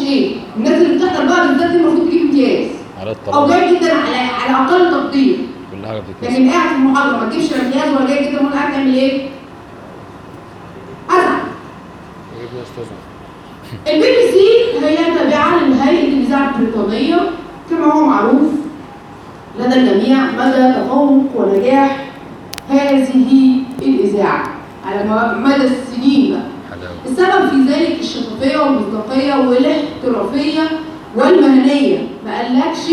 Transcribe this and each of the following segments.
عيب الناس اللي بتحضر بقى بالذات دي المفروض تجيب امتياز على او الطلاق جاي جدا على على اقل تقدير كل حاجه بتتكسر لكن قاعد في المحاضره ما تجيبش امتياز ولا جاي جدا ولا قاعد تعمل ايه؟ ازعل ايه يا استاذ البي بي سي هي تابعة لهيئة الإذاعة البريطانية كما هو معروف لدى الجميع مدى تفوق ونجاح هذه الإذاعة على م- مدى السنين بقى. حلاوه السبب في ذلك الشفافية والمصداقية والاحترافية والمهنية ما قالكش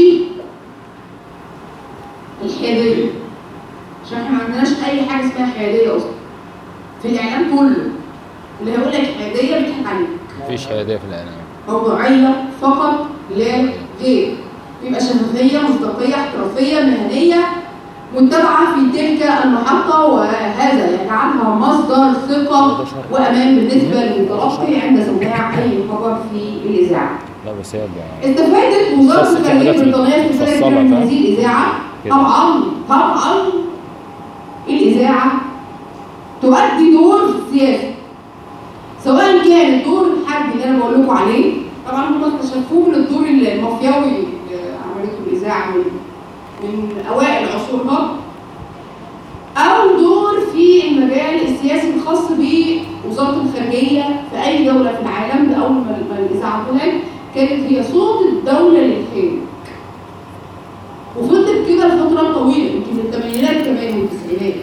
الحيادية عشان احنا ما عندناش أي حاجة اسمها حيادية أصلا في الإعلام كله اللي هيقول لك حيادية بيضحك عليك مفيش حياديه في الاعلام موضوعية فقط لا غير يبقى شفافية مصداقية احترافية مهنية متبعة في تلك المحطة وهذا يجعلها مصدر ثقة وأمان بالنسبة للمتلقي عند سماع أي خبر في الإذاعة. لا بس هي بقى- استفادت وزارة خاصة الخارجية الحاجات البريطانية في ذلك المفصلة، من فاهم؟ هذه الإذاعة كده. طبعا طبعا الإذاعة تؤدي دور في السياسة سواء كان الدور الحربي اللي أنا بقول لكم عليه طبعا هم اكتشفوه من الدور المافياوي اللي عملته الإذاعة من من أوائل عصورها أو دور في المجال السياسي الخاص بوزارة الخارجية في أي دولة في العالم ده أول ما ما الإذاعة طلعت كانت هي صوت الدولة للخارج وفضلت كده لفترة طويلة يمكن الثمانينات كمان والتسعينات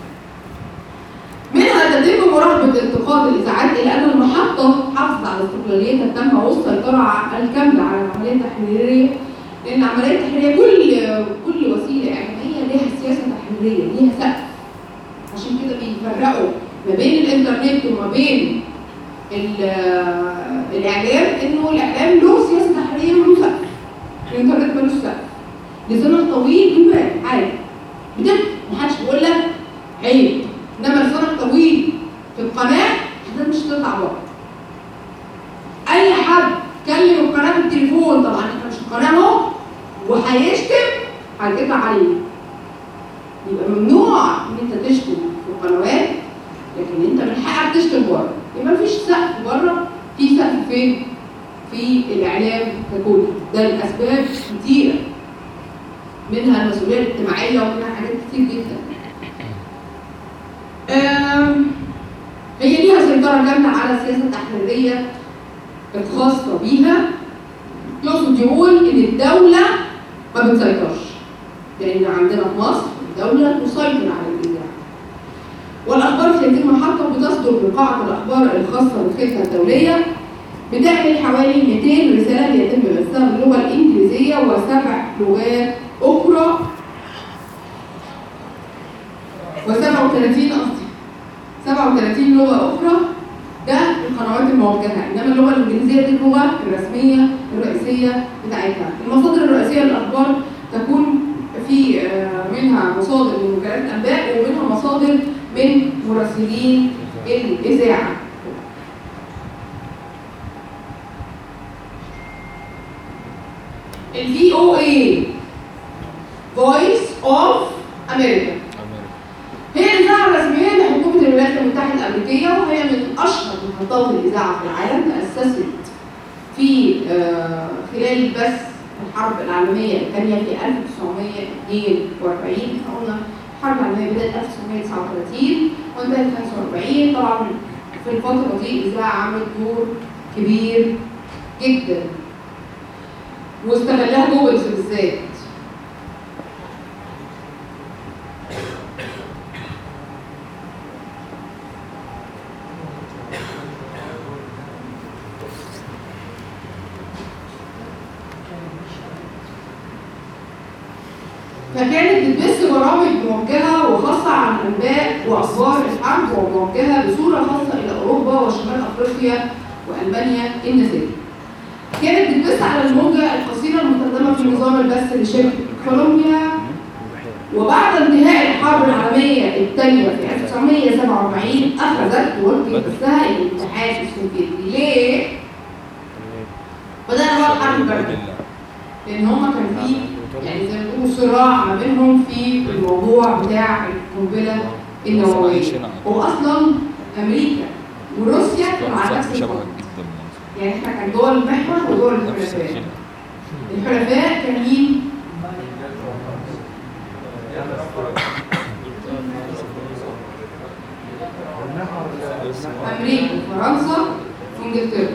منها تتم مراقبة انتقاد الإذاعات إلى أن المحطة حافظت على استقلاليتها التامة والسيطرة الكاملة على العملية التحريرية لأن العملية التحريرية كل كل وسيلة إعلامية ليها سياسة تحريرية ليها سقف عشان كده بيفرقوا ما بين الإنترنت وما بين ال- الإعلام إنه الإعلام له سياسة تحريرية وله سقف الإنترنت ملوش سقف لزمن طويل بيبان عادي بتبقى محدش بيقول لك عيب انما لسانك طويل في القناه ده مش هتطلع بره اي حد كلم القناه في التليفون طبعا احنا مش القناه اهو وهيشتم هيتقطع عليه يبقى ممنوع ان انت تشتم في القنوات لكن انت من حقك تشتم بره يبقى مفيش سقف بره في سقف فين؟ في الاعلام ككل ده لاسباب كتيره منها المسؤوليه الاجتماعيه ومنها حاجات كتير جدا آم، هي ليها سيطرة كاملة على السياسة التحريرية الخاصة بيها يقصد يقول إن الدولة ما بتسيطرش لأن عندنا في مصر الدولة تسيطر على الإذاعة والأخبار في هذه المحطة بتصدر من قاعة الأخبار الخاصة بالخدمة الدولية بتعمل حوالي 200 رسالة بيتم بثها باللغة الإنجليزية وسبع لغات أخرى و37 قصدي 37 لغة أخرى ده القنوات الموجهة إنما اللغة الإنجليزية دي اللغة الرسمية الرئيسية بتاعتها المصادر الرئيسية للأخبار تكون في آه، منها مصادر من وكالات الأنباء ومنها مصادر من مراسلين الإذاعة ال VOA Voice of America هي الإذاعة الرسمية لحكومة الولايات المتحدة الأمريكية وهي من أشهر محطات الإذاعة في العالم تأسست في آه، خلال بث الحرب العالمية الثانية في 1942 إحنا قلنا الحرب العالمية بدأت 1939 وانتهت 1945 طبعا في الفترة دي الإذاعة عملت دور كبير جدا واستغلها جوجلز بالذات فكانت بتبث برامج موجهه وخاصه عن انباء واخبار الحرب وموجهه بصوره خاصه الى اوروبا وشمال افريقيا والمانيا النازيه. كانت بتبث على الموجه القصيره المستخدمه في نظام البث لشركه كولومبيا وبعد انتهاء الحرب العالمية الثانية في 1947 أخذت توجه بثها إلى الاتحاد السوفيتي ليه؟ بدأنا بقى الحرب الباردة لأن هما كان في يعني زي ما بيقولوا صراع ما بينهم في الموضوع بتاع القنبلة النووية وأصلا أمريكا وروسيا كانوا على نفس شبه الخط جدا يعني احنا كان دول المحور ودول نفس الحلفاء الفكرة. الحلفاء كان مين؟ امريكا وفرنسا وانجلترا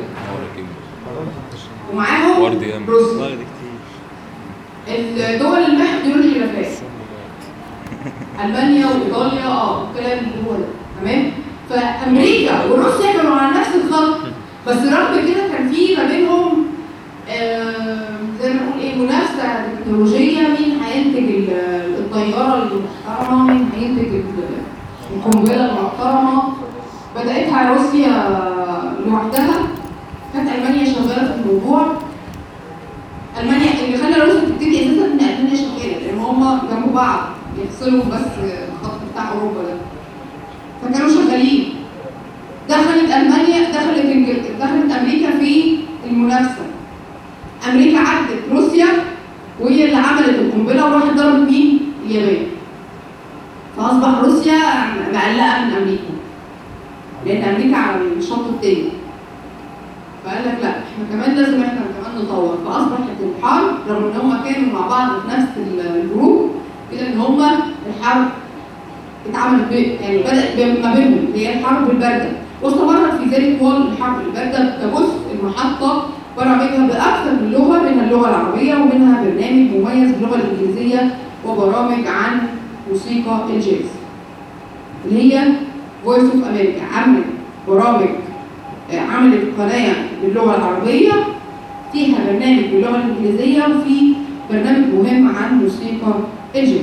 ومعاهم ورد ياما. روسيا الدول المحور دول الحلفاء المانيا وايطاليا اه الكلام اللي هو ده تمام فامريكا وروسيا كانوا على نفس الخط بس رغم كده كان في ما بينهم آه، زي ما نقول ايه منافسه تكنولوجيه مين هينتج ال- الطياره المحترمه مين هينتج ال- القنبله المحترمه بداتها روسيا لوحدها كانت المانيا شغاله في الموضوع المانيا اللي خلى روسيا تبتدي اساسا ان المانيا شغاله لان هم جنب بعض يفصلوا بس الخط بتاع اوروبا ده فكانوا شغالين دخلت المانيا دخلت انجلترا دخلت امريكا في المنافسه امريكا عدت روسيا وهي اللي عملت القنبله وراحت ضربت مين؟ اليابان فاصبح روسيا مقلقه من امريكا لان امريكا على الشط التاني فقال لك لا احنا كمان لازم احنا كمان نطور فاصبحت الحرب رغم ان هم كانوا مع بعض في نفس الجروب الا ان هم الحرب اتعملت ب- يعني بدات ب- ما بينهم اللي هي الحرب البارده واستمرت في ذلك طوال الحرب البارده كجزء المحطه برامجها باكثر من لغه منها اللغه العربيه ومنها برنامج مميز باللغه الانجليزيه وبرامج عن موسيقى الجاز اللي هي فويس اوف امريكا عملت برامج آه، عملت قناه باللغه العربيه فيها برنامج باللغه الانجليزيه وفي برنامج مهم عن موسيقى الجاز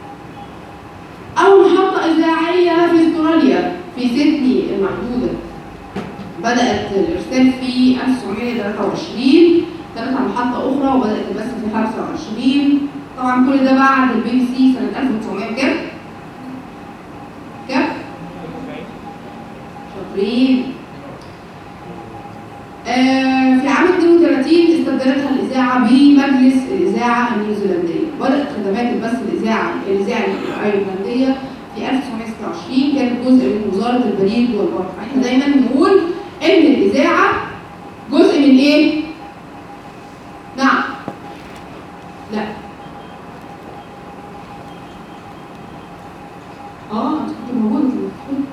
أول محطة إذاعية في أستراليا في سيدني المحدودة بدأت الإرسال في 1923 كانت على محطة أخرى وبدأت البث في 25 طبعا كل ده بعد البي بي سي سنة 1900 كام؟ كام؟ شاطرين آه، في عام 32 استبدلتها الإذاعة بمجلس الإذاعة النيوزيلندية بدأت خدمات البث الإذاعة الإذاعي الأيرلندية في 1926 كانت جزء من وزارة البريد والبحر احنا دايما نقول إن الإذاعة جزء من إيه؟ نعم لا اه انت كنت موجودة في المدخول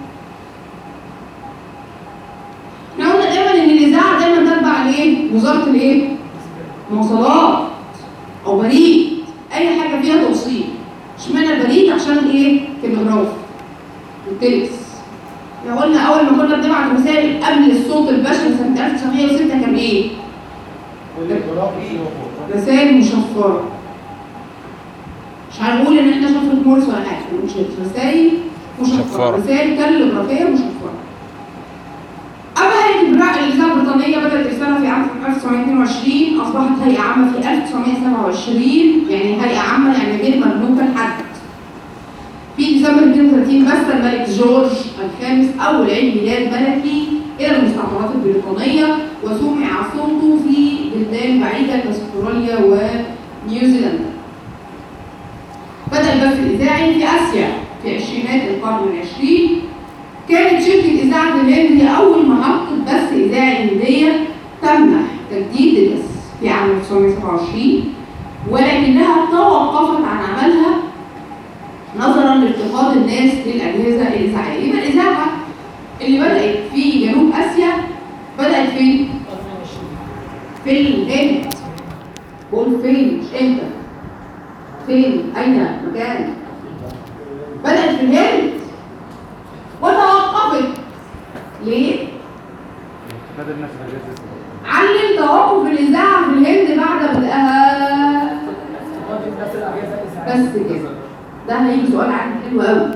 احنا قلنا دايما ان الاذاعه دايما تتبع لايه؟ وزاره الايه؟ مواصلات او بريد اي حاجه فيها توصيل اشمعنى البريد عشان الايه؟ تلغراف والتلكس احنا قلنا اول ما كنا بنبعت رسائل قبل الصوت البشري سنه 1906 كان ايه؟ رسائل مشفره مش هنقول ان احنا شفره مورس ولا حاجه مش رسائل مشفره مشفرة. رسائل تلغرافيه مشفره أما هيئة البراء الإذاعة البريطانية بدأت إرسالها في عام 1922 أصبحت هيئة عامة في 1927 يعني هيئة عامة يعني غير مملوكة لحد. في ديسمبر 32 بث الملك جورج الخامس أول عيد ميلاد ملكي إلى المستعمرات البريطانية وسمع صوته في بلدان بعيدة كأستراليا ونيوزيلندا. بدأ البث الإذاعي في آسيا في عشرينات القرن العشرين كانت شركة إذاعة الهند هي أول محطة بث إذاعي هندية تمنح تجديد البث في عام 1927 ولكنها توقفت عن عملها نظرا لافتقاد الناس للأجهزة الإذاعية يبقى الإذاعة اللي بدأت في جنوب آسيا بدأت فين؟ في الهند بقول فين مش امتى فين أين مكان بدأت في الهند وتوقفت ليه؟ بدل الناس اللي جت علل توقف الإذاعة في الهند بعد بدءها بس كده ده هيجي سؤال عندي حلو قوي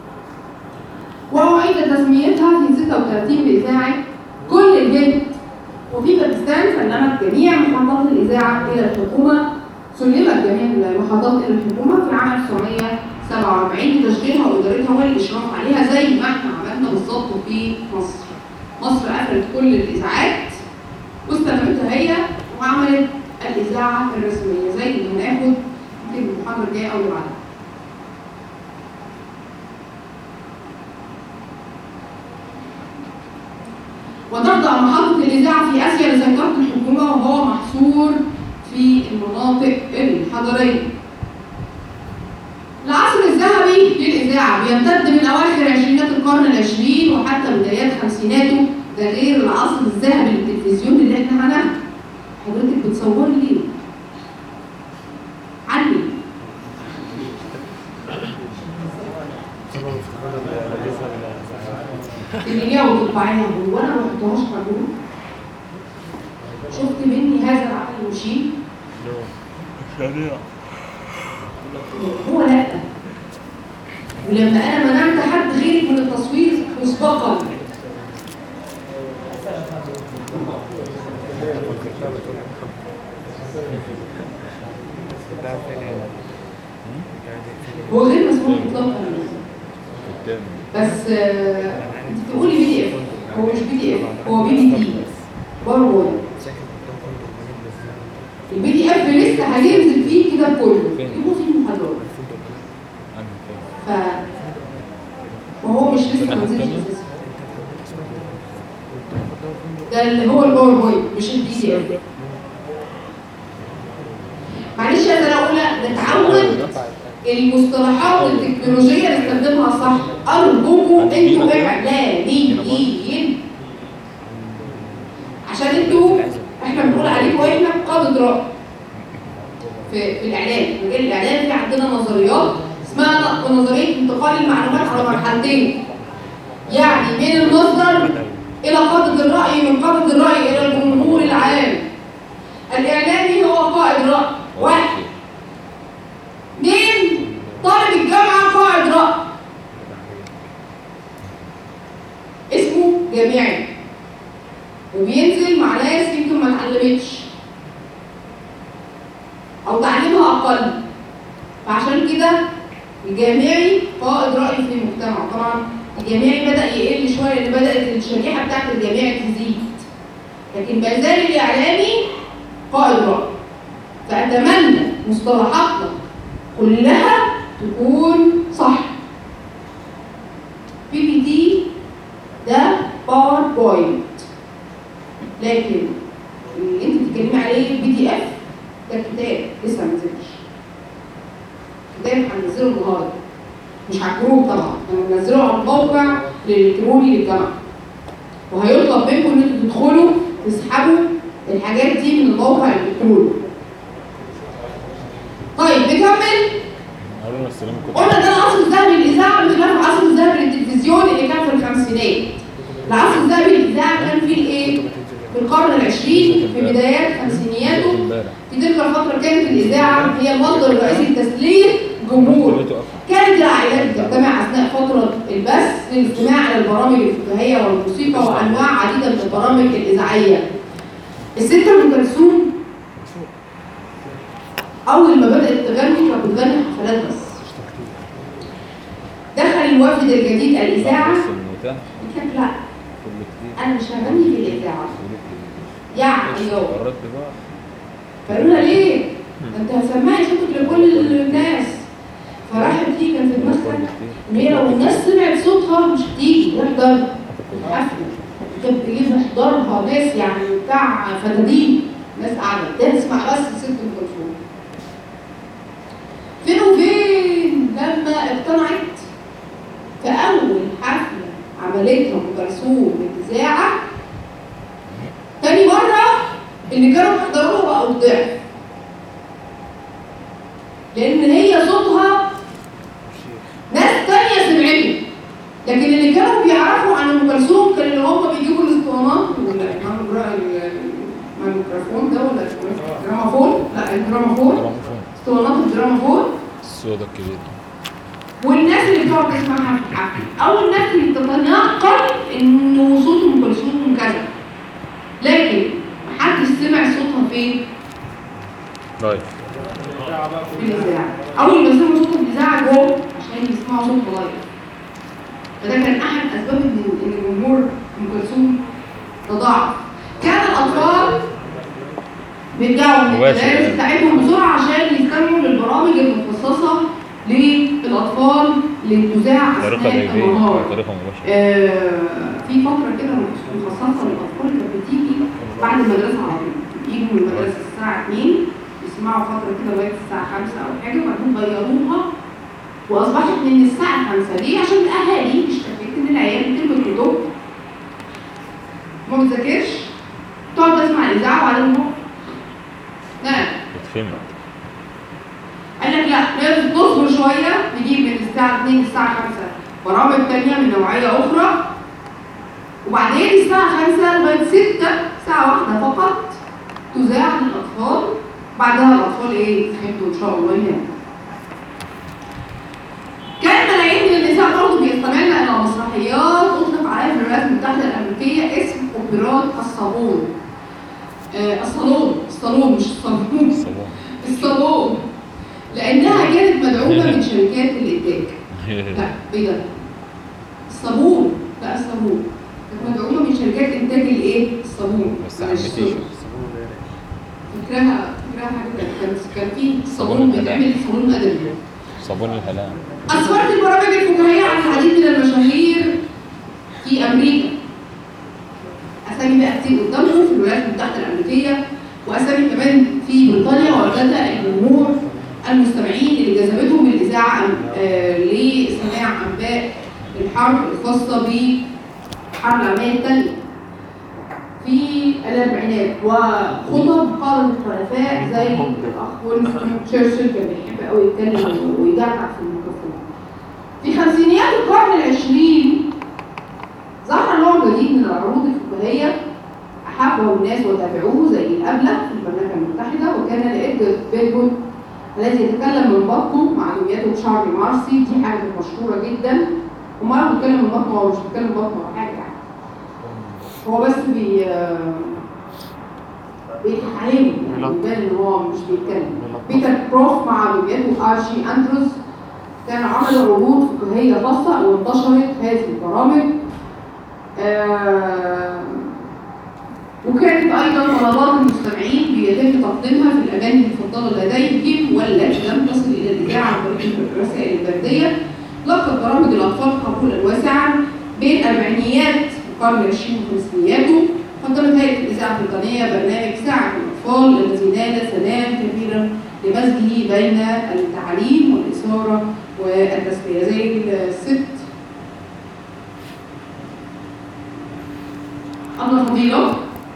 وأعيد تسميتها في 36 بإذاعة كل الهند وفي باكستان سلمت جميع محطات الإذاعة إلى الحكومة سلمت جميع المحطات إلى الحكومة في عام 1947 لتشغيلها وإدارتها والإشراف عليها زي ما احنا عملنا بالظبط في مصر. مصر قفلت كل الإذاعات واستلمتها هي وعملت الإذاعة الرسمية زي اللي هناخد يمكن المحاضرة الجاية أو اللي بعدها. وتخضع محطة الإذاعة في آسيا لسيطرة الحكومة وهو محصور في المناطق الحضرية. العصر الذهبي للإذاعة بيمتد من أواخر عشرينات القرن العشرين وحتى بدايات خمسيناته ده غير العصر الذهبي للتلفزيون اللي احنا هناخده. حضرتك بتصوري ليه؟ عني سبب افتقاد الاجهزه الاذاعيه اللي جاوب الطبيعية هو أنا ما رحتهاش قانون شفت مني هذا العقل المشيب هو لا ولما انا منعت حد غيرك من التصوير مسبقا هو غير مسموح اطلاقا قدام بس آه، انت بتقولي بي دي اف هو مش بي دي اف هو بي دي تي برضه البي دي اف لسه هينزل فيه كده كله فين؟ يبقوا فيه محاضرات عندي فين ف وهو مش لسه ما نزلش اساسا ده اللي هو الباوربوينت مش البي دي اف معلش يا سنه اولى نتعود المصطلحات التكنولوجيه اللي نستخدمها صح ارجوكم انتوا اعلاميين عشان انتوا احنا بنقول عليكم احنا قاده راي في, في الاعلام مجال الاعلام في عندنا نظريات اسمها نظريه انتقال المعلومات على مرحلتين يعني من المصدر الى قاده الراي من قاده الراي الى الجمهور العام الاعلامي هو قائد راي واحد اثنين طالب الجامعه قائد راي اسمه جامعي وبينزل مع ناس يمكن ما اتعلمتش او تعليمها اقل فعشان كده الجامعي قائد رأي في المجتمع طبعا الجامعي بدأ يقل شوية لأن بدأت الشريحة بتاعت الجامعي تزيد لكن ما زال الإعلامي قائد رأي فأتمنى مصطلحاتنا كلها تكون صح بي بي تي ده باوربوينت لكن اللي انت بتتكلمي عليه بي دي اف ده كتاب لسه ما نزلش كتاب هننزله النهارده مش على الجروب طبعا انا منزله على الموقع الالكتروني للجامعه وهيطلب منكم ان انتوا تدخلوا تسحبوا الحاجات دي من الموقع الالكتروني طيب نكمل هارون السلام كنت قلنا ده العصر الذهبي للاذاعه بخلاف العصر الذهبي للتلفزيون اللي كان في الخمسينات العصر الذهبي للاذاعه كان فيه الايه؟ في القرن العشرين في بدايات خمسينياته امبارح في تلك الفترة كانت الإذاعة هي المصدر الرئيسي لتسلية الجمهور خليته أقف. كانت العائلات بتجتمع أثناء فترة البث للاستماع إلى البرامج الفكاهية والموسيقى وأنواع عديدة من البرامج الإذاعية الست أم كلثوم أول ما بدأت تغني كانت بتغني حفلات بس دخل الوفد الجديد الإذاعة بس المتاح قلت لك لا كله كتير أنا مش هغني في الإذاعة كله كتير. يعني يوم قررت بقى فقالوا لها ليه؟ ده انت هتسمعي صوتك لكل الناس فراحت دي كان في دماغها كله ان هي لو الناس سمعت صوتها مش هتيجي تحضر الحفله كانت بيجيب يحضرها ناس يعني بتاع فتادين ناس قاعده ده تسمع بس ست ام كلثوم فين وفين لما اقتنعت في اول حفله عملتها ام كلثوم الاذاعه تاني مره اللي كانوا بيحضروها بقوا ضعف لان هي صوتها ناس تانية سمعته لكن اللي كانوا بيعرفوا عن ام كلثوم كان اللي هم بيجيبوا الاسطوانات ولا الميكروفون ده ولا اسمه إيه؟ الجرامافون لا الجرامافون جراموفون اسطوانات الجرامافون السودا الكبير والناس اللي بتقعد تسمعها في الحفل او الناس اللي بتتناقل انه صوت ام كلثوم كذا لكن محدش سمع صوتها فين؟ رايح في الاذاعه اول ما سمعوا صوت الاذاعه جم عشان يسمعوا صوت لايف فده كان احد اسباب ان إن جمهور ام كلثوم تضاعف كان الاطفال بيرجعوا من مباشر المدارس يعني. بتاعتهم بسرعه عشان يستمعوا للبرامج المخصصه للاطفال اللي بتذاع طريقة اثناء جايبية النهار طريقة مباشرة آه، في فترة كده مخصصة للأطفال كانت بتيجي بعد المدرسه على طول يجوا من المدرسه الساعه 2 يسمعوا فتره كده لغايه الساعه 5 او حاجه وبعدين غيروها واصبحت من الساعه 5 ليه عشان الاهالي اشتكت ان العيال بتلبس الكتب ما بتذاكرش تقعد تسمع الاذاعه وبعدين تروح نعم بتفهم قال لك لا لازم تصبر شويه نجيب من الساعه 2 للساعه 5 برامج تانية من نوعيه اخرى وبعدين الساعه 5 لغايه 6 ساعه واحده فقط تذاع للاطفال بعدها الاطفال ايه يصحوا ان شاء الله يناموا كان ملايين من النساء برضه بيستمعن الى مسرحيات اطلق عليها في الولايات المتحده الامريكيه اسم اوبرات الصالون آه الصالون الصالون مش الصالون صباح الصالون لانها كانت مدعومه من شركات الانتاج لا ايه ده الصابون لا الصابون كانت مدعومه من شركات انتاج الايه الصابون بس مش عمتي الصابون. الصابون ده رايق. فاكراها فاكراها حاجه كده. كان كان في صابون صابون الهلال. بيتعمل صابون ادبي صابون الهلام أسفرت البرامج الفكاهية عن العديد من المشاهير في أمريكا. أسامي بقى كتير قدامكم في الولايات المتحدة الأمريكية وأسامي كمان في بريطانيا وارتدى الجمهور المستمعين اللي جذبتهم الإذاعة آه، لسماع أنباء الحرب الخاصة بالحرب العالمية الثانية. في الأربعينات وخطب قادة الخلفاء زي الأخ وينستون تشرشل كان بيحب قوي يتكلم ويدعك في الميكروفون. في خمسينيات القرن العشرين ظهر نوع جديد من العروض الفكاهية أحبه الناس وتابعوه زي الأبلة في المملكة المتحدة وكان لإدغار بيجون الذي يتكلم من بطنه مع دمياته بشارلي مارسي دي حاجة كانت مشهورة جدا ومرة بيتكلم من بطنه هو مش بيتكلم من بطنه ولا حاجة يعني هو بس بي بيضحك عليهم يعني بيبان ان هو مش بيتكلم بيتر بروف مع دمياته ارشي اندروز كانوا عملوا عروض فكاهية خاصة وانتشرت هذه البرامج آه، وكانت أيضا طلبات المستمعين بيتم تقديمها في الأغاني المفضلة لديهم والتي لم تصل إلى الإذاعة عن طريق الرسائل البريدية لقت برامج الأطفال قبولا واسعا بين أربعينيات القرن العشرين وخمسينياته قدمت هيئة الإذاعة البريطانية برنامج ساعة الأطفال الذي نال ثناء كبيرا لمزجه بين التعليم والإثارة والتسلية زي الست أبلة فضيلة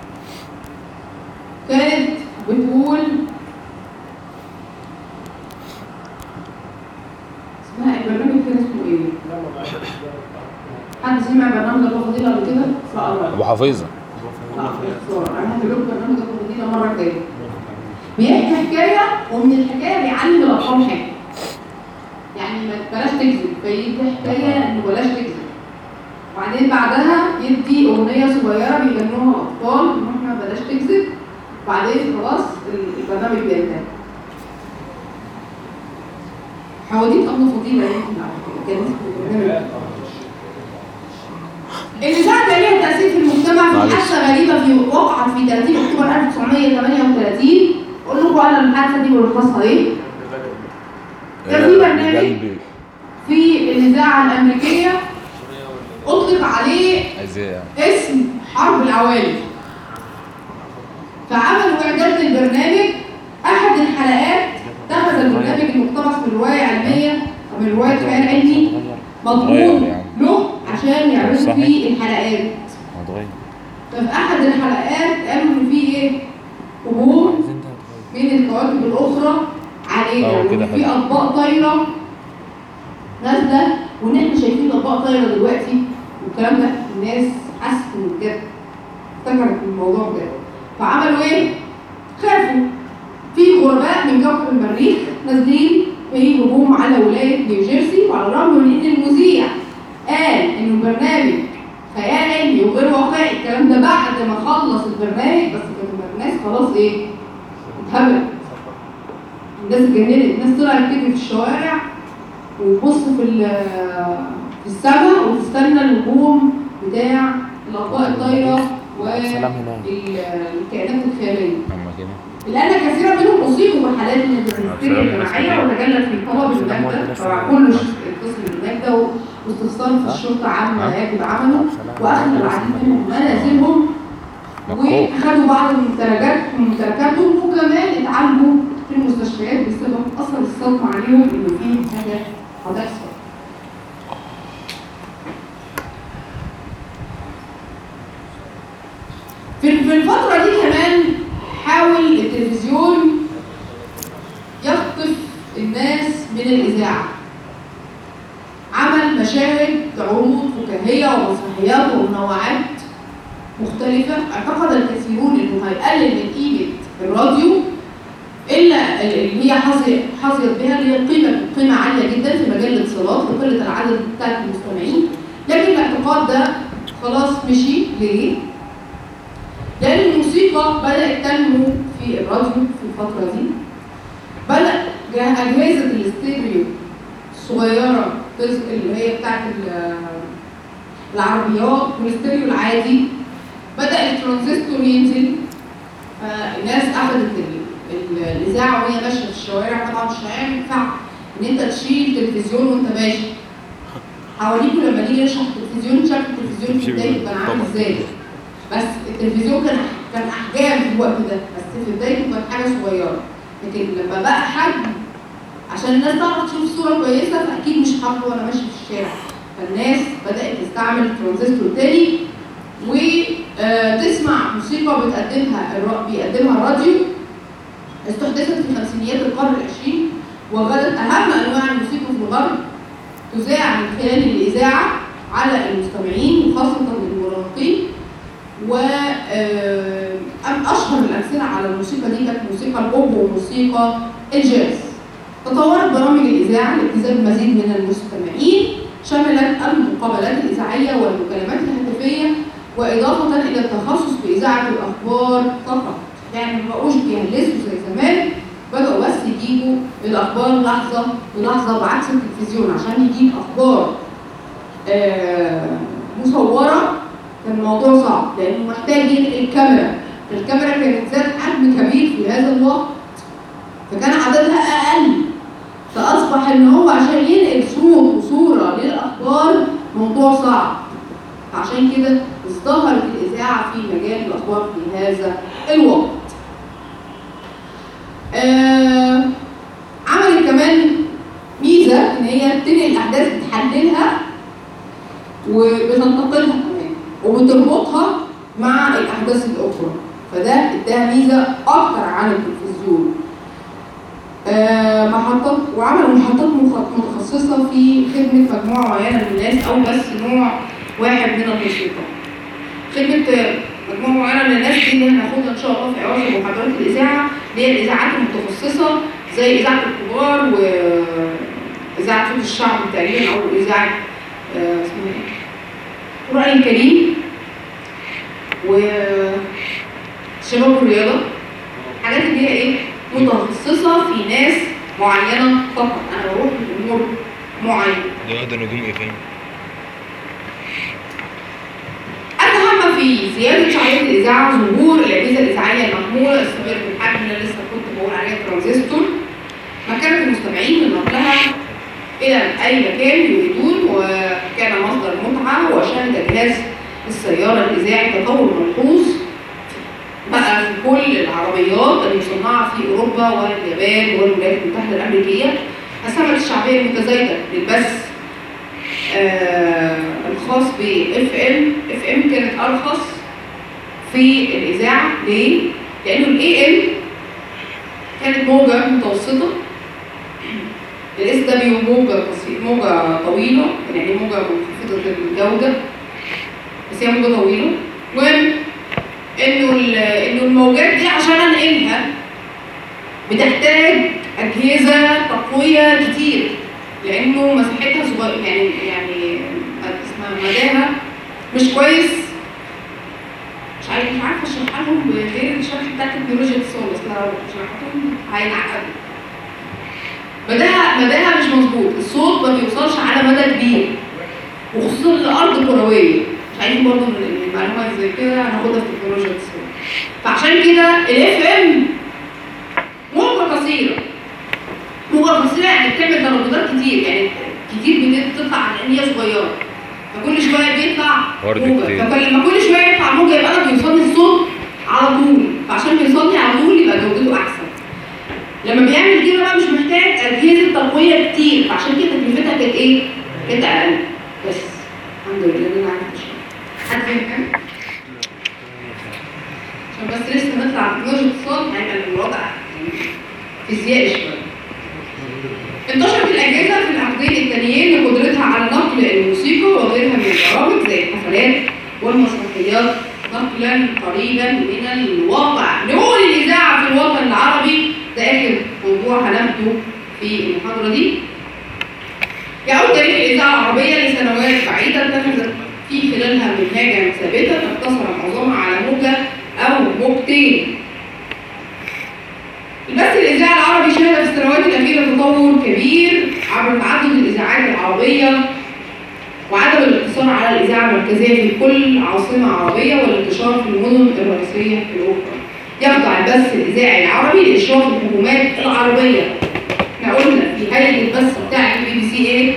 كانت بتقول اسمها البرنامج كان اسمه ايه؟ حد سمع برنامج أبلة فضيلة قبل كده؟ لا الله ابو حفيظه لا بسرعة أنا هجيب لكم برنامج أبلة فضيلة مرة جاية بيحكي حكاية ومن الحكاية بيعلم الأطفال حاجة يعني ما بلاش تكذب فيدي حكاية إنه بلاش تكذب وبعدين بعدها يدي أغنية صغيرة بيغنوها الأطفال إن إحنا بلاش تكذب وبعدين خلاص البرنامج بينتهي حواديت أبلة فضيلة يمكن على فكرة كان اسمه البرنامج الإذاعة كان ليها تأثير في المجتمع في معلش. حادثة غريبة في وقعت في 30 أكتوبر 1938 أقول لكم أنا الحادثة دي ملخصها إيه؟ كان في برنامج قلبي في الإذاعة الأمريكية أطلق عليه ازاي اسم حرب العوالم فعملوا إعداد للبرنامج أحد الحلقات اتخذ البرنامج المقتبس من رواية علمية أو من رواية خيال علمي مضمون اتغير يعني. له عشان يعرضوا صحيح. فيه الحلقات هتغير ففي أحد الحلقات قالوا إن في إيه؟ هجوم من الكواكب الأخرى علينا اه كده وإن في حلو. أطباق طايرة نازلة وإن إحنا شايفين أطباق طايرة دلوقتي والكلام ده الناس حست إنه بجد افتكرت الموضوع بجد فعملوا إيه؟ خافوا في غرباء من كوكب المريخ نازلين في هجوم على ولاية نيوجيرسي وعلى الرغم من إن المذيع قال إنه البرنامج خيال علمي وغير واقعي الكلام ده بعد ما خلص البرنامج بس كانت الناس خلاص إيه؟ اتهبلت الناس اتجننت الناس طلعت تجري في الشوارع وتبص في ال- في السماء وتستنى الهجوم بتاع الاطباق الطايره سلام هناك. والكائنات الخياليه اما كده الآن كثيرا منهم أصيبوا بحالات من الهستيريا سلام الجماعية وتجلت في طلب المادة طبعا كل اتصل بالمادة واستفسار في الشرطة عما يجب عمله وأخذ العديد منهم منازلهم مكوك. وخدوا بعض الممتلكات ممتلكاتهم وكمان اتعالجوا في المستشفيات بسبب اثر الصدمه عليهم ان في حاجه هتحصل. في في الفترة دي كمان حاول التلفزيون يخطف الناس من الإذاعة عمل مشاهد عروض فكاهية ومسرحيات ومنوعات مختلفة اعتقد الكثيرون انه هيقلل من قيمة الراديو الا اللي هي حظي- حظيت بها اللي هي قيمة قيمة عالية جدا في مجال الاتصالات لقلة العدد بتاع المستمعين لكن الاعتقاد ده خلاص مشي ليه؟ لأن الموسيقى بدأت تنمو في الراديو في الفترة دي بدأ جه- أجهزة الاستيريو الصغيرة تز- اللي هي بتاعت ال- العربيات والاستيريو العادي بدأ الترانزستور ينزل فالناس أخذت ال- ال- الإذاعة وهي ماشية في الشوارع طبعا مش هينفع إن أنت تشيل تلفزيون وأنت ماشي حواليكوا لما نيجي نشرح التلفزيون شكل التلفزيون في بدايته كان عامل ازاي بس التلفزيون كان كان احجام في الوقت ده بس في بدايته كان حاجه صغيره لكن لما بقى حجم عشان الناس تعرف تشوف صوره كويسه فاكيد مش هحطه وانا ماشي في الشارع فالناس بدات تستعمل الترانزستور تاني وتسمع موسيقى بتقدمها الر- بيقدمها الراديو استحدثت في خمسينيات القرن العشرين وغدت اهم انواع الموسيقى في الغرب تذاع من خلال الاذاعه على المستمعين وخاصه المراهقين و آه، أم- اشهر الامثله على الموسيقى دي كانت موسيقى البوب وموسيقى الجاز تطورت برامج الاذاعه لجذاب المزيد من المستمعين شملت المقابلات الاذاعيه والمكالمات الهاتفيه واضافه الى التخصص باذاعه الاخبار فقط يعني ما بقوش بيهلسوا زي زمان بدأوا بس يجيبوا الأخبار لحظة بلحظة بعكس التلفزيون عشان يجيب أخبار آه، مصورة كان الموضوع صعب لأنه محتاج ينقل كاميرا الكاميرا كانت ذات حجم كبير في هذا الوقت فكان عددها أقل فأصبح إن هو عشان ينقل صوت وصورة للأخبار موضوع صعب عشان كده ازدهرت الإذاعة في مجال الأخبار في هذا الوقت آه عملت كمان ميزه ان هي بتنقل الاحداث بتحللها وبتنتقلها كمان وبتربطها مع الاحداث الاخرى فده اداها ميزه اكتر عن التلفزيون آه محطات وعملوا محطات مخ- متخصصه في خدمه مجموعه معينه من الناس او بس نوع واحد من الموسيقى خدمه آه، مجموعه معينه من الناس دي اللي هناخدها ان شاء الله في عوض محاضرات الاذاعه اللي هي الاذاعات المتخصصه زي اذاعه الكبار واذاعه صوت الشعب تقريبا او اذاعه آه، اسمها ايه؟ القران الكريم وشباب الرياضه حاجات اللي هي ايه؟ متخصصه في ناس معينه فقط انا بروح لامور معينه دي واخدة نجوم ايه فين؟ أهم في زيادة شعبية الإذاعة ظهور الأجهزة الإذاعية المحمولة الصغيرة في الحجم اللي أنا لسه كنت بقول عليها الترانزستور مكنت المستمعين من نقلها إلى أي مكان يريدون وكان مصدر متعة وشهد جهاز السيارة الإذاعي تطور ملحوظ بقى في كل العربيات المصنعة في أوروبا واليابان والولايات المتحدة الأمريكية أسهمت الشعبية المتزايدة للبث آه، الخاص ب اف ام اف ام كانت ارخص في الاذاعه ليه؟ لانه الاي ام كانت موجه متوسطه الاس دبليو موجه قصي- موجه طويله يعني موجه منخفضه الجوده بس هي موجه طويله المهم انه ال- انه الموجات دي عشان انقلها بتحتاج اجهزه تقويه كتير لانه مساحتها صغيره يعني يعني اسمها مداها مش كويس مش عارف مش عارفه اشرحها لهم بغير الشرح بتاع تكنولوجيا الاتصال بس لو شرحتهم هينعقدوا مداها مداها مش مظبوط الصوت ما بيوصلش على مدى كبير وخصوصا الارض كرويه مش عايزين برضه من المعلومه زي كده هناخدها في تكنولوجيا الاتصال فعشان كده الاف ام موجه قصيره موجه قصيره يعني بتعمل ترددات كتير يعني كتير بتطلع عن ان هي صغيره فكل شويه بيطلع ورد موجه كتير. فلما كل شويه يطلع موجه يبقى انا بيوصلني الصوت فعشان بيصلي على طول يبقى جودته احسن لما بيعمل كده بقى مش محتاج اجهزه تقويه كتير فعشان كده تكلفتها كانت ايه؟ كانت اقل بس الحمد لله ان انا عارفه شويه حد فاهم حاجه؟ عشان بس لسه نطلع في تكنولوجيا الاتصال هيبقى الوضع يعني فيزيائي شويه انتشرت الأجهزة في العقدين التانيين لقدرتها على نقل الموسيقى وغيرها من البرامج زي الحفلات والمسرحيات نقلا قريبا من الواقع نقول الإذاعة في الوطن العربي ده آخر موضوع هناخده في المحاضرة دي يعود تاريخ الإذاعة العربية لسنوات بعيدة اتخذت في خلالها منهاجا ثابتة تقتصر معظمها على موجة أو موجتين البث الإذاعي العربي شهد في السنوات الأخيرة تطور كبير عبر تعدد الإذاعات العربية وعدم الاقتصار على الإذاعة المركزية في كل عاصمة عربية والانتشار في المدن الرئيسية الأخرى. يخضع البث الإذاعي العربي لإشراف الحكومات العربية. احنا قلنا في هيئة البث بتاع البي بي سي إيه؟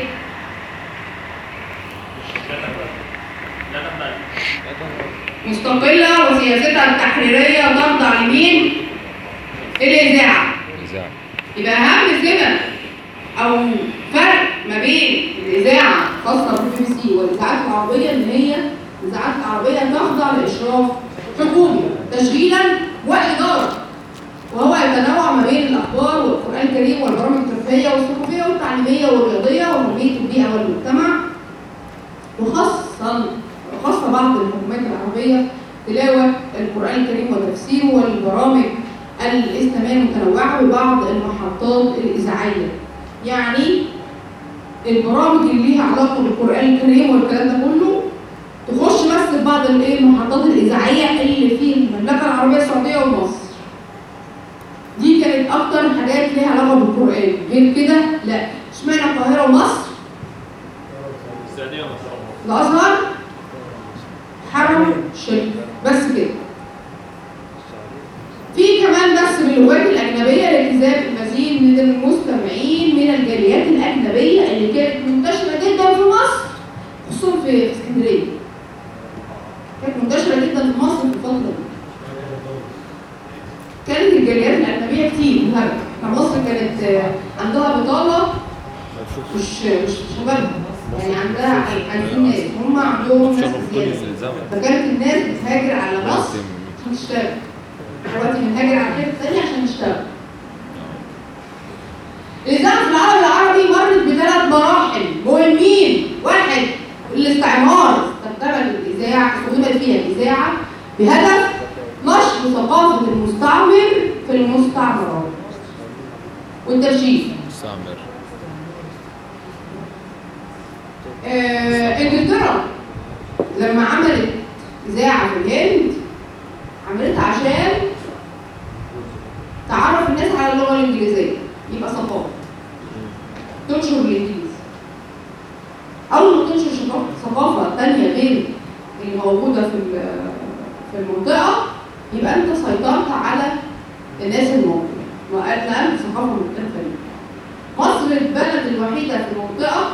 مستقلة وسياستها التحريرية تخضع لمين؟ الإذاعة. إذاعة يبقى اهم سمه او فرق ما بين الاذاعه الخاصه بالبي بي سي والاذاعات العربيه ان هي الاذاعات العربيه تخضع لاشراف حكومي تشغيلا واداره وهو يتنوع ما بين الاخبار والقران الكريم والبرامج الترفيهيه والثقافيه والتعليميه والرياضيه وتنميه البيئه والمجتمع وخاصه خاصه بعض الحكومات العربيه تلاوه القران الكريم وتفسيره والبرامج الإسلامية المتنوعة ببعض المحطات الإذاعية يعني البرامج اللي ليها علاقة بالقرآن الكريم والكلام ده كله تخش بس في بعض الايه المحطات الإذاعية اللي في المملكة العربية السعودية ومصر دي كانت أكتر حاجات ليها علاقة بالقرآن غير كده لا اشمعنى القاهرة ومصر الأزهر حرم الشريف بس كده في كمان بس باللغات الأجنبية لجذاب المزيد من المستمعين من الجاليات الأجنبية اللي كانت منتشرة جدا في مصر خصوصا في اسكندرية. كانت منتشرة جدا في مصر في الفترة دي. كانت الجاليات الأجنبية كتير بهبل. احنا مصر كانت آه، عندها بطالة مش مش شبابها يعني عندها عايزين ناس هم عندهم ناس شرف كل زيادة الإذاعة فكانت الناس بتهاجر على مصر عشان تشتغل دلوقتي بنهاجر على حته ثانيه عشان نشتغل الإذاعة في العالم العربي مرت بثلاث مراحل مهمين واحد الاستعمار استخدمت الإذاعة استخدمت فيها الإذاعة بهدف نشر ثقافة المستعمر في المستعمرات والترشيد مستعمر آه، انجلترا لما عملت اذاعه في الهند عملتها عشان تعرف الناس على اللغه الانجليزيه يبقى ثقافه تنشر الانجليزي اول ما تنشر ثقافة- ثقافه تانية غير اللي موجوده في ال- في المنطقه يبقى انت سيطرت على الناس الموجوده نقلت ثقافه مختلفه ليك. مصر البلد الوحيده في المنطقه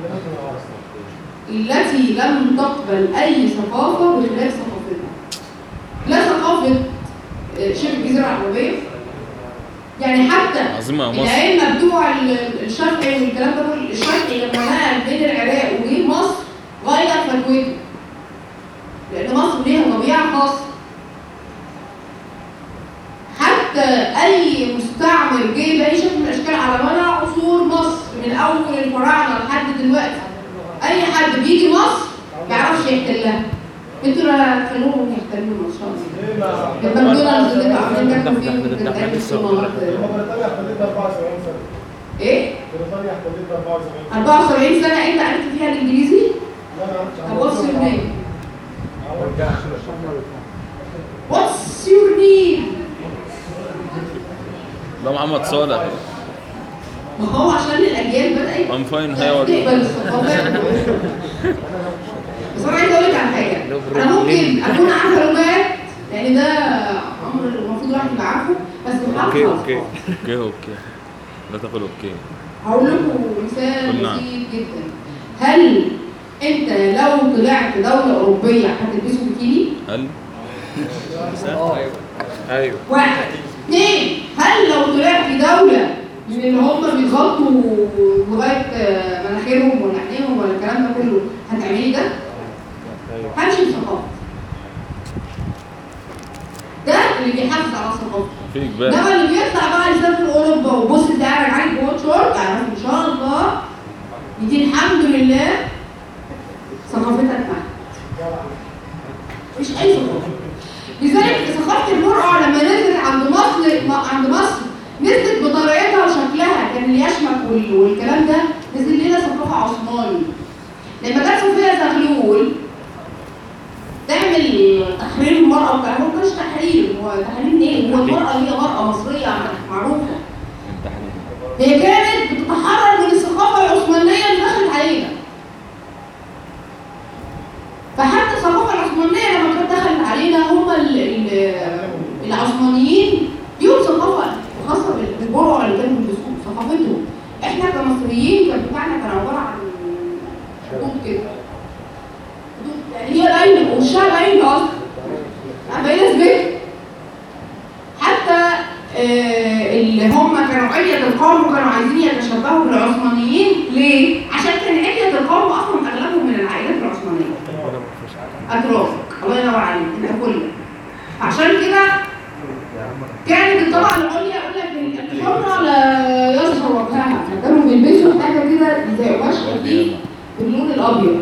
التي لم تقبل أي ثقافة بخلاف ثقافتها. لا ثقافة آه، شبه الجزيرة العربية يعني حتى عظيمة يا مصر الأئمة بتوع ال- الشافعي والكلام ده كله الشافعي لما نقل بين العراق وبين مصر غير فتوته لأن مصر ليها طبيعة خاصة حتى أي مستعمر جه بأي شكل من الأشكال على مدى عصور مصر من أول الفراعنة لحد دلوقتي أي حد بيجي مصر ما يعرفش يحتلها انتوا لا تخلوهم يحتلوا ان شاء الله يا ماكدونالدز اللي انتوا عاملين تاكلوا فيه ده- ده احنا لسه والكلام واخدين ده. بريطانيا احتلتنا 74 سنة ايه بريطانيا احتلتنا 74 74 سنة انت عرفت فيها الانجليزي؟ لا انا عارف طب what's your name؟ عارف. What's your name؟ ده محمد صالح ما هو عشان الاجيال بدأت I'm fine how are you تقبل الثقافات بس انا عايز اقول لك على حاجة انا ممكن اكون عارفة لغات لان ده امر المفروض الواحد يبقى عارفه بس مش عارفة اوكي اوكي اوكي اوكي لا تقول اوكي هقول لكم مثال قل نعم. بسيط جدا هل انت لو طلعت دولة أوروبية هتلبسوا بيكيني؟ هل ايوه واحد اثنين هل لو طلعت دولة من اللي هم بيغطوا لغاية آه، مناخيرهم ولا عينيهم ولا الكلام ده كله هتعملي ده؟ ايوه همشي بثقافة ده اللي بيحافظ على الثقافة في اجبار انما اللي بيطلع بقى يسافر اوروبا وبص تلاقي راجع عليك جوه شورت اعرف ان شاء الله دي الحمد لله ثقافتك معاك مش اي ثقافه لذلك ثقافه المرأة لما نزلت عند مصر عند مصر نزلت بطريقتها وشكلها كان اليشمك وال- والكلام ده نزل لنا ثقافه عثماني لما جت صفيه زغلول تعمل تحرير المرأة وكلام هو مش تحرير هو تحرير ايه؟ هو المرأة هي مرأة مصرية معروفة هي كانت بتتحرر من الثقافة العثمانية اللي دخلت علينا فحتى الثقافة العثمانية لما كانت دخلت علينا هم ال- ال- العثمانيين ليهم ثقافة خاصة بال- بالبرع اللي كانوا بيلبسوه ثقافتهم احنا كمصريين كان بتاعنا كان عبارة عن خطوط كده خطوط يعني هي باينة وشها باين اصلا باينة سبيك حتى آه، اللي هم كانوا علية القوم وكانوا عايزين يتشبهوا بالعثمانيين ليه؟ عشان كان علية القوم اصلا اغلبهم من العائلات العثمانية اتراك الله ينور عليك انت كلك عشان كده كانت الطبقه العليا يقول لك الحمرة لا يظهر وجهها كانوا بيلبسوا حاجه كده زي قماش خفيف باللون الابيض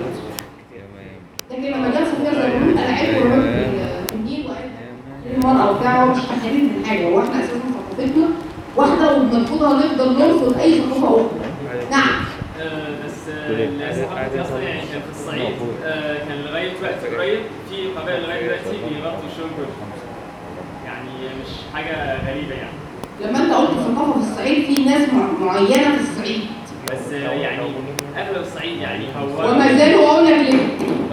لكن لما جت صفيه زغلول قلعته ورمت في- في النيل وقالت المرأة وبتاع مش محتاجين من حاجة واحنا اساسا ثقافتنا واحدة وبنرفضها نفضل نرفض أي ثقافة أخرى نعم آه، بس آه، الثقافة مصر يعني كان في الصعيد آه، كان لغاية وقت قريب في قبائل لغاية دلوقتي بيغطوا الشغل كله يعني مش حاجة غريبة يعني لما أنت قلت ثقافة في الصعيد في ناس مع- معينة في الصعيد بس آه، يعني أغلب الصعيد يعني هو وما زالوا أقول لك ليه؟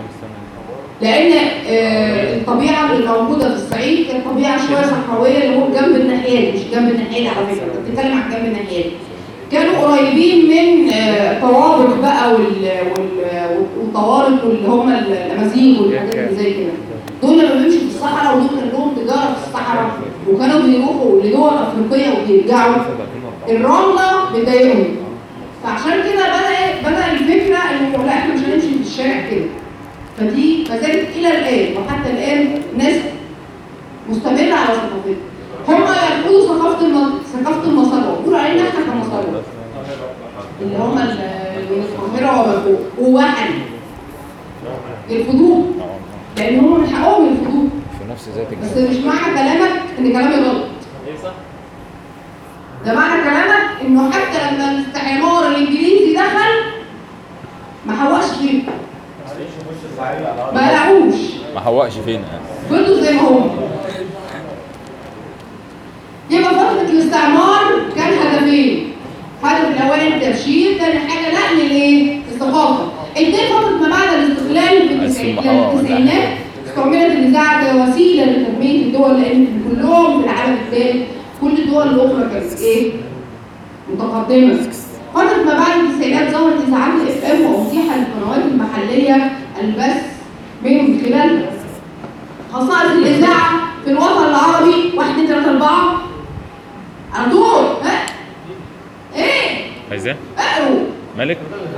لأن آه، الطبيعة اللي موجودة في الصعيد كانت طبيعة شوية صحراوية اللي هو جنب الناحية دي مش جنب الناحية دي على فكرة أنت بتتكلم عن جنب الناحية دي كانوا قريبين من آه، طوابق بقى وال- وال- والطوارق واللي هم الأمازيغ والحاجات اللي زي كده دول لما بيمشوا في الصحراء ودول كان لهم تجارة في الصحراء وكانوا بيروحوا لدول أفريقية وبيرجعوا الرملة بتضايقهم فعشان كده بدأ إيه؟ بدأ الفكرة إنه لا إحنا مش هنمشي في الشارع كده فدي ما زالت الى الان وحتى الان ناس مستمره على ثقافتها هم يرفضوا ثقافه الم... ثقافه المصارى ويقولوا علينا احنا كمصارى اللي هم ال- اللي من القاهره وما فوق وواحد يرفضوه لان هم من حقهم يرفضوه في نفس ذات بس مش معنى كلامك ان كلامي غلط إيه صح؟ ده معنى كلامك انه حتى لما الاستعمار الانجليزي دخل ما حوقش فيه ما لقوش ما حوقش فينا يعني فضلوا زي ما هم يبقى فترة الاستعمار كان هدفين الهدف الأولاني التبشير تاني حاجة نقل الإيه؟ الثقافة اتنين فترة ما بعد الاستقلال في التسعين- السماحة التسعينات استعملت الإذاعة كوسيلة لتنمية الدول لأن كلهم في العالم الثالث كل الدول الأخرى كانت إيه؟ متقدمة فترة ما بعد التسعينات ظهرت إذاعات الإف إم وأتيح للقنوات المحلية البث من خلالها خصائص الإذاعة في الوطن العربي واحد اتنين تلاتة أربعة على طول ها إيه عايزاه اقروا مالك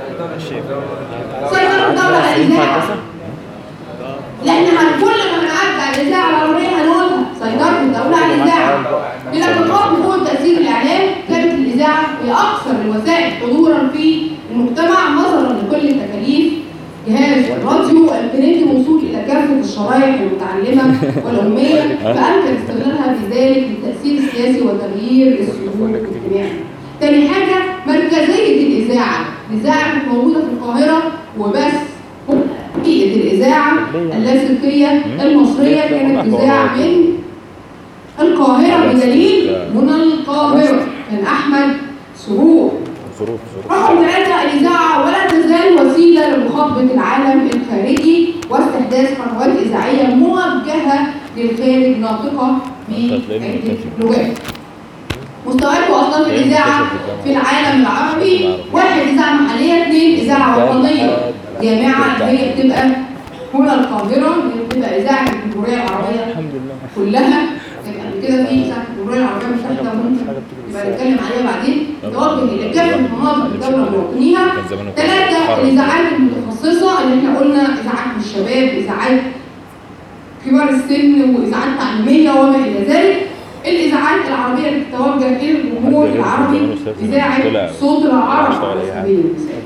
سيطرة الدولة على الإذاعة لأن هن- كل ما هنعدي على الإذاعة العربية هنقولها سيطرة الدولة على الإذاعة إلى التقاط فوق تأثير الإعلام كانت الإذاعة هي أكثر الوسائل حضورا في المجتمع نظرا لكل التكاليف جهاز الراديو البرنت الوصول إلى كافة الشرائح المتعلمة والأمية فأمكن استغلالها في ذلك للتأثير السياسي وتغيير السلوك الاجتماعي. تاني حاجة مركزية الإذاعة، الإذاعة كانت موجودة في القاهرة وبس بيئة الإذاعة اللاسلكية المصرية كانت إذاعة من القاهرة بدليل من القاهرة كان أحمد سرور ظروف رقم ثلاثة الإذاعة ولا تزال وسيلة لمخاطبة العالم الخارجي واستحداث قنوات إذاعية موجهة للخارج ناطقة بعدة لغات. مستويات وأصناف الإذاعة في العالم العربي واحد إذاعة محلية اثنين إذاعة وطنية جامعة اللي هي بتبقى هنا القاهرة اللي بتبقى إذاعة الجمهوريه العربيه الحمد لله كلها كان قبل كده في اذاعه الجمهوريه العربيه المتحده ممكن يبقى نتكلم عليها بعدين توجه الى كافه مناطق الدوله ومواطنيها كان زمانه ثلاثة خرج. الإذاعات المتخصصة اللي احنا قلنا إذاعات للشباب إذاعات كبار السن وإذاعات تعليمية وما إلى ذلك الإذاعات العربية اللي بتتوجه إلى الجمهور حد غير العربي زمان أستاذ زمان إذاعة طلع صوت العرب اشتغل على أي حاجة. سبيل المثال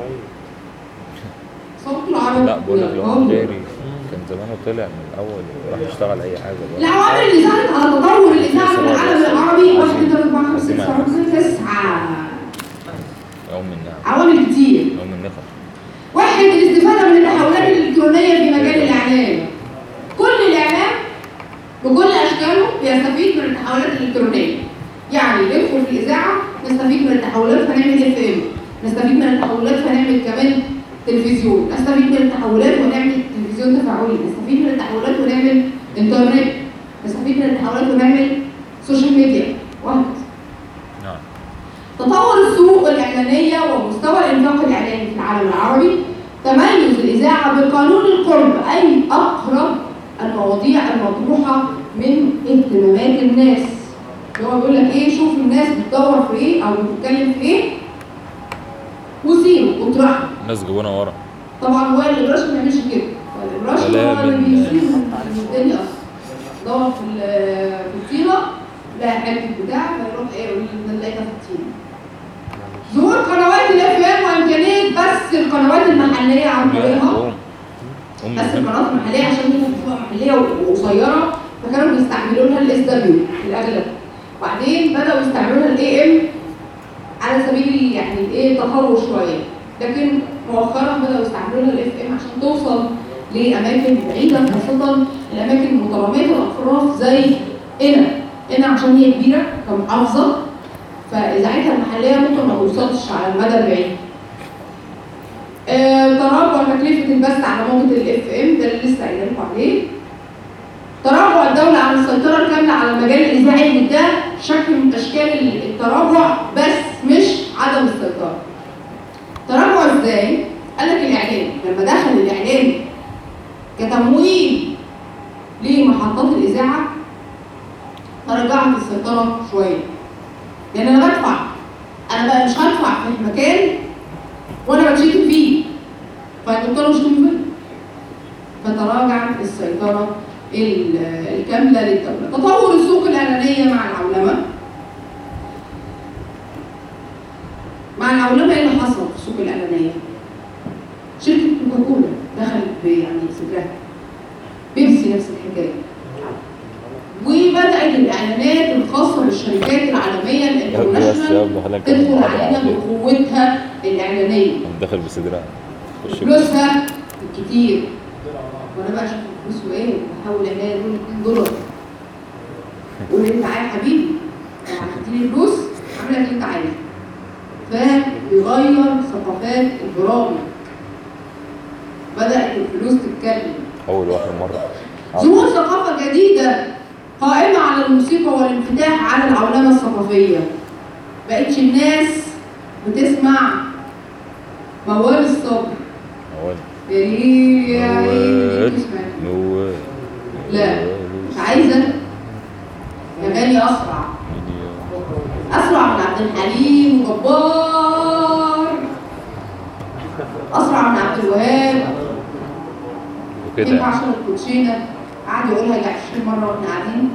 صوت العرب لا بقول لك لو والقوم. غيري كان زمانه طلع من الاول وراح يشتغل اي حاجه بقى العوامل اللي ساعدت على تطور الإذاعة في العالم العربي واحد اتنين أربعة خمسة ستة سبعة ثمانية تسعة يوم منها عوامل كتير يوم النخل واحد الاستفادة من التحولات الإلكترونية في مجال الإعلام كل الإعلام بكل أشكاله بيستفيد من التحولات الإلكترونية يعني ندخل في الإذاعة نستفيد من التحولات فنعمل اف ام نستفيد من التحولات فنعمل كمان تلفزيون نستفيد من التحولات ونعمل تلفزيون تفاعلي نستفيد من التحولات ونعمل انترنت نستفيد من التحولات ونعمل سوشيال ميديا وهكذا نعم تطور السوق الإعلانية ومستوى الإنفاق الإعلاني في العالم العربي تميز الإذاعة بقانون القرب أي أقرب المواضيع المطروحة من اهتمامات الناس اللي هو بيقول لك إيه شوف الناس بتدور في إيه أو بتتكلم في إيه وسيره واطرحه الناس جوانا ورا طبعا هو الإبراش ما بيعملش كده الإبراش ولا هو اللي من- بيسير من الدنيا أصلا دور في ال- في الطينة لا حته بتاع فيروح إيه يقول لي ده لقيتها في الطينة ظهور قنوات الاف ام وامكانيه بس القنوات المحليه عن طريقها قوم قوم بس من هنا. القنوات المحليه عشان هي بتبقى محليه وقصيره فكانوا بيستعملوا لها الاس دبليو في الاغلب وبعدين بداوا يستعملوا لها الاي ام على سبيل يعني الايه تطور شويه لكن مؤخرا بداوا يستعملوا لها الاف ام عشان توصل لاماكن بعيده خاصه الاماكن المتراميه الاطراف زي هنا هنا عشان هي كبيره كمحافظه فاذاعتها المحليه ممكن ما توصلش على المدى البعيد. آه، تراجع تكلفه البث على موجه الاف ام ده اللي لسه قايله لكم عليه. تراجع الدوله عن السيطره الكامله على المجال الاذاعي ده شكل من اشكال التراجع بس مش عدم السيطره. تراجع ازاي؟ قال لك الاعلام لما دخل الاعلام كتمويل لمحطات الاذاعه تراجعت السيطره شويه. لان انا بدفع انا بقى مش هدفع في مكان وانا بتشتم فيه فالدكتور مش مني فتراجعت السيطره ال- الكامله للدوله تطور السوق الاعلانيه مع العولمه مع العولمه ايه اللي حصل في السوق الاعلانيه شركه كوكاكولا دخلت ب- يعني صدرها بيبسي نفس الحكايه وبدات الاعلانات الخاصه بالشركات العالميه يا ابني بس يا الانترناشونال ابني خليك تدخل علينا بقوتها الاعلانيه داخل بصدرها خش فلوسها الكتير وانا بقى اشوف الفلوس وايه بحاول الاقي دول 2 دولار قول انت عايز حبيبي لو هتديني فلوس اعمل لك اللي انت عايزه فبيغير ثقافات البرامج بدات الفلوس تتكلم اول واخر مره ظهور ثقافة جديدة قائمة على الموسيقى والانفتاح على العولمة الثقافية بقتش الناس بتسمع موال الصبر اول يا ليه يا عيني موال تسمع. موال لا مش عايزة أغاني أسرع أسرع من عبد الحليم وجبار أسرع من عبد الوهاب وكده ينفع عشان الكوتشينه قعد يقولها يجي 20 مره واحنا قاعدين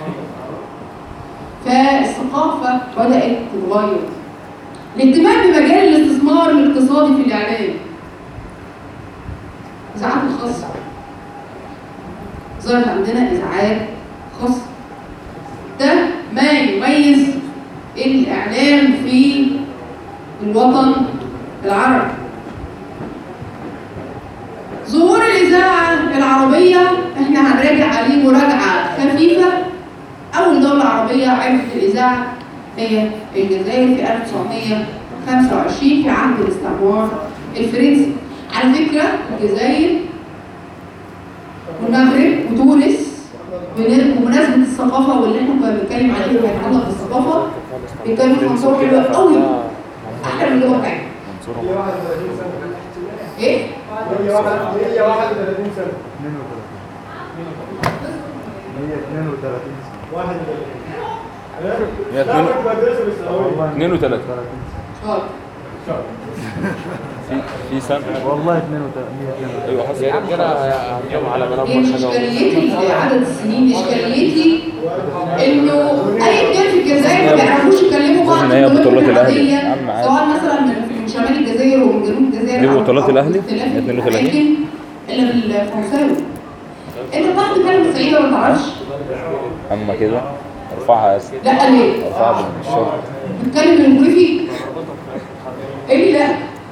فالثقافه بدات تتغير الاهتمام بمجال الاستثمار الاقتصادي في الاعلام اذاعات الخاصه ظهرت عندنا اذاعات خاصه ده ما يميز الاعلام في الوطن العربي ظهور الإذاعة العربية إحنا هنراجع عليه مراجعة خفيفة أول دولة عربية عرفت الإذاعة هي الجزائر في 1925 في عهد الاستعمار الفرنسي على فكرة الجزائر والمغرب وتونس بن- بمناسبة الثقافة واللي احنا كنا بنتكلم عليه وهيتعلق بالثقافة بيتكلموا في منصور حلوة قوي أحلى من اللغة بتاعتنا هي 31 سنة إيه؟ هي واحد هي 31 سنة 132 واحد هي اتنين- والله 32 شاطر في في سنة والله 32 ايوه حصل يا رجاله هنجيب على هي منام مش حاجه اشكاليتي في عدد السنين اشكاليتي انه اي اتنين في الجزائر ما بيعرفوش يكلموا بعض إن هي في اللغة بطولات الأهلي. العربية، أهم حاجة. سواء مثلا من من شمال الجزائر ومن جنوب الجزائر دي أو- بطولات أو الأهلي؟ باختلاف 32. الأماكن، الا بالفرنساوي انت بتعرف تتكلم صعيدي ولا ما تعرفش؟ اما كده ارفعها بس لا ليه؟ ارفعها بالشغل بتتكلم بالانجليزي؟ ايه اللي لا؟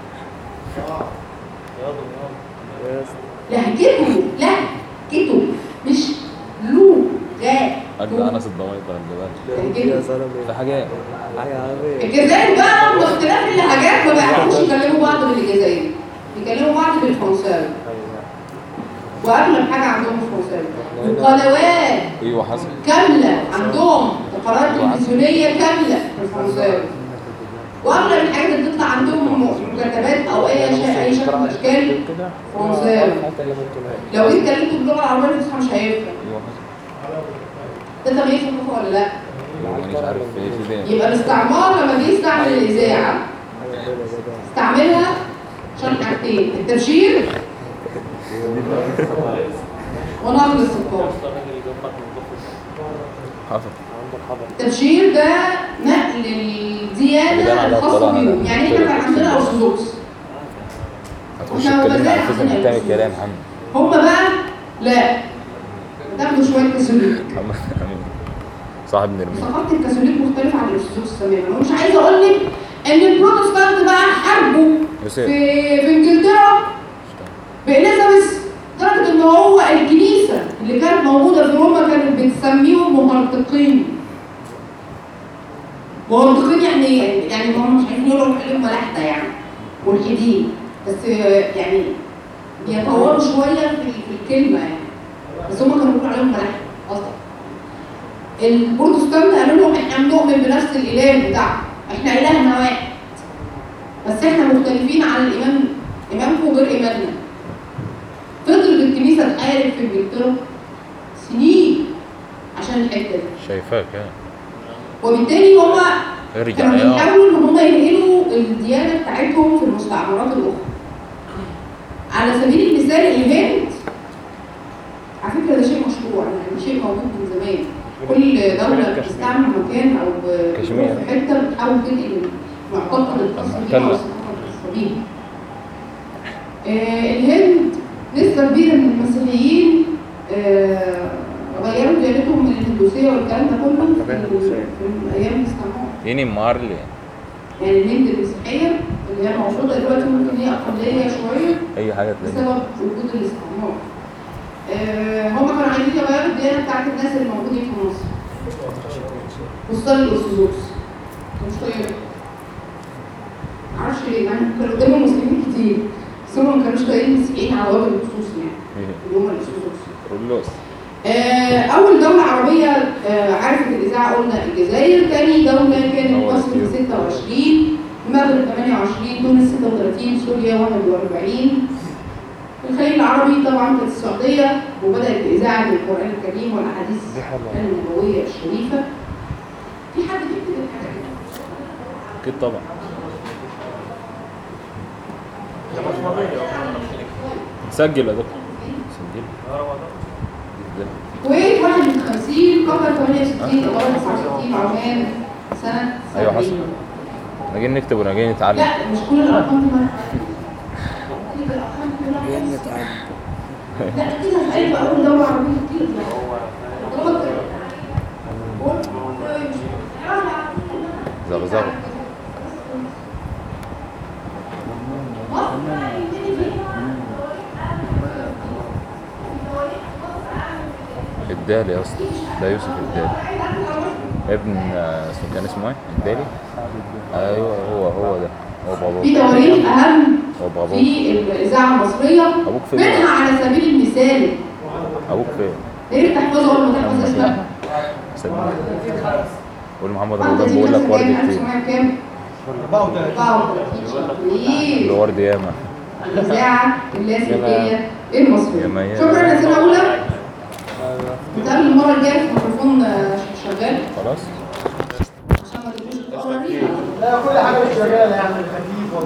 لهجته لهجته مش لغة ارجع انس الضمايط خلي بالك لهجته في حاجات الجزائر بقى باختلاف اللهجات ما بيعرفوش يكلموا بعض بالجزائري بيكلموا بعض بالفرنساوي واغلب حاجه عندهم الفرنساوي وقنوات ايوه حصل كامله عندهم قنوات تلفزيونيه كامله بالفرنساوي واغلب الحاجات اللي بتطلع عندهم مكتبات او اي شيء اي شكل من الاشكال فرنساوي لو جيت كلمته باللغه العربيه الفصحى مش هيفهم ايوه حصل ده تغيير ثقافه ولا لا؟ مانيش عارف في في ده يبقى الاستعمار لما جه يستعمل الاذاعه استعملها عشان حاجتين التبشير ونقل الثقافه حصل التبشير ده نقل وده الديانه على الخاصه الطلاق بيهم على يعني احنا كان عندنا ارثوذكس هتخش إحنا تكلمني وبدأنا عن الفيزياء عندنا هتعمل الفيزياء. كده يا محمد هم بقى لا تاخدوا شويه كاثوليك محمد أمين. صاحب نرمين ثقافه الكاثوليك مختلفه عن الارثوذكس تماما ومش عايزه اقول لك ان البروتستانت بقى حاربوا بس في في انجلترا بإليزابيث لدرجة إن هو الكنيسة اللي كانت موجودة في روما كانت بتسميهم مهرطقين. مهرطقين يعني إيه؟ يعني هم مش عايزين يقولوا عليهم ملاحدة يعني ملحدين بس آه، يعني بيطوروا شوية في في الكلمة يعني بس هم كانوا بيقولوا عليهم ملاحدة أصلا. البروتستانت قالوا لهم احنا بنؤمن بنفس الإله بتاعنا، احنا إلهنا واحد. بس احنا مختلفين عن الإمام إمامكم غير إمامنا. فضلت الكنيسة تحارب في إنجلترا سنين عشان الحتة دي شايفاك يعني وبالتالي هما ارجع كانوا يا بيحاولوا إن هما ينقلوا الديانة بتاعتهم في المستعمرات الأخرى على سبيل المثال الهند على فكرة ده شيء مشروع يعني شيء موجود من زمان كل دولة بتستعمل مكان أو ب- كشمير. في حتة بتحاول تنقل المعتقد الخاص بيها أو محتلة. الثقافة الخاصة بيها آه، الهند نسبة كبيرة من المسيحيين آه، غيروا ديانتهم من الهندوسية والكلام ده كله في, في أيام الاستعمار يني مارلي يعني الهند المسيحية اللي هي موجودة دلوقتي ممكن هي أقلية شوية اي حاجه تلاقي بسبب وجود الاستعمار. آه، هم كانوا عايزين يغيروا الديانة بتاعت الناس اللي موجودين في مصر. خصوصا الأرثوذكس. مش طايقين. معرفش ليه يعني كانوا قدامهم مسلمين كتير بس هم ما كانوش طايقين المسيحيين على وجه الخصوص يعني اللي هم الأرثوذكس. رولوس آه، أول دولة عربية آه، عرفت الإذاعة قلنا الجزائر، تاني دولة كانت أول مصر كتير. 26 المغرب 28 تونس 36 سوريا 41 الخليج العربي طبعا كانت السعودية وبدأت بإذاعة القرآن الكريم والأحاديث النبوية الشريفة في حد بيكتب الحاجات دي؟ اكيد طبعا سجل يا دكتور سجل الكويت 51 قطر 68 إيطاليا 69 عمان سنة 70 أيوة حصل. احنا جايين نكتب ولا جايين نتعلم لا مش كل الارقام دي مرة. كل الارقام دي مرة. لا كده هسألك بقى اول دولة عربية كتير غلط زغزغه الدالي يا اسطى ده يوسف الدالي ابن آه، اسمه كان اسمه ايه؟ الدالي؟ ايوه هو هو ده هو في بابا تواريخ اهم هو بابا في الاذاعه المصريه ابوك فين؟ منها على سبيل المثال ابوك فين؟ يا ريت تحفظها ولا ما تحفظ اسمها سلمى قول محمد واحدة رمضان دي بيقول لك كانت ورد كام؟ كتير 1900 كام؟ 34 اللي شهرين. ورد ياما الإذاعة اللاسلكية المصرية يا ميال. شكرا يا سنة أولى بتاعت نتقابل المره الجايه في الميكروفون آه، شغال خلاص عشان ما تبقوش متقررين لا كل حاجه مش شغاله يعني خفيف